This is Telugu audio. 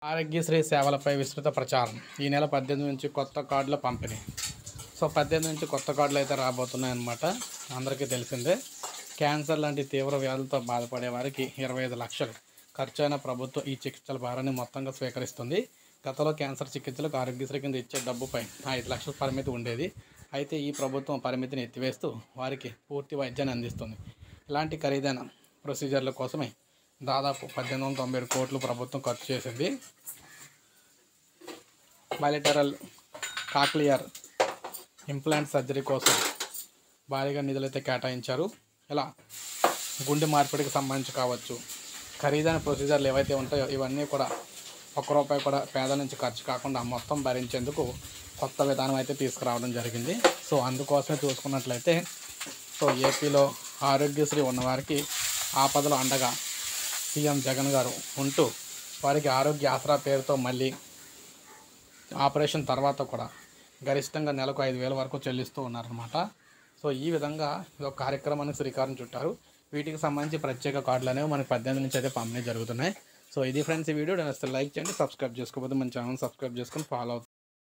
ఆరోగ్యశ్రీ సేవలపై విస్తృత ప్రచారం ఈ నెల పద్దెనిమిది నుంచి కొత్త కార్డుల పంపిణీ సో పద్దెనిమిది నుంచి కొత్త కార్డులు అయితే రాబోతున్నాయన్నమాట అందరికీ తెలిసిందే క్యాన్సర్ లాంటి తీవ్ర వ్యాధులతో బాధపడే వారికి ఇరవై ఐదు లక్షలు ఖర్చైన ప్రభుత్వం ఈ చికిత్సల భారాన్ని మొత్తంగా స్వీకరిస్తుంది గతంలో క్యాన్సర్ చికిత్సలకు ఆరోగ్యశ్రీ కింద ఇచ్చే డబ్బుపై ఐదు లక్షల పరిమితి ఉండేది అయితే ఈ ప్రభుత్వం పరిమితిని ఎత్తివేస్తూ వారికి పూర్తి వైద్యాన్ని అందిస్తుంది ఇలాంటి ఖరీదైన ప్రొసీజర్ల కోసమే దాదాపు పద్దెనిమిది వందల తొంభై ఏడు కోట్లు ప్రభుత్వం ఖర్చు చేసింది బయలటరల్ కాక్లియర్ ఇంప్లాంట్ సర్జరీ కోసం భారీగా నిధులైతే కేటాయించారు ఇలా గుండె మార్పిడికి సంబంధించి కావచ్చు ఖరీదైన ప్రొసీజర్లు ఏవైతే ఉంటాయో ఇవన్నీ కూడా ఒక్క రూపాయి కూడా పేదల నుంచి ఖర్చు కాకుండా మొత్తం భరించేందుకు కొత్త విధానం అయితే తీసుకురావడం జరిగింది సో అందుకోసమే చూసుకున్నట్లయితే సో ఏపీలో ఆరోగ్యశ్రీ ఉన్నవారికి ఆపదలో అండగా సీఎం జగన్ గారు ఉంటూ వారికి ఆరోగ్య ఆసరా పేరుతో మళ్ళీ ఆపరేషన్ తర్వాత కూడా గరిష్టంగా నెలకు ఐదు వేల వరకు చెల్లిస్తూ ఉన్నారనమాట సో ఈ విధంగా ఈ ఒక కార్యక్రమానికి శ్రీకారం చుట్టారు వీటికి సంబంధించి ప్రత్యేక కార్డులు అనేవి మనకి పద్దెనిమిది నుంచి అయితే పంపిణీ జరుగుతున్నాయి సో ఇది ఫ్రెండ్స్ ఈ వీడియో నేను అసలు లైక్ చేయండి సబ్స్క్రైబ్ చేసుకోకపోతే మన ఛానల్ సబ్స్క్రైబ్ చేసుకొని ఫాలో అవుతుంది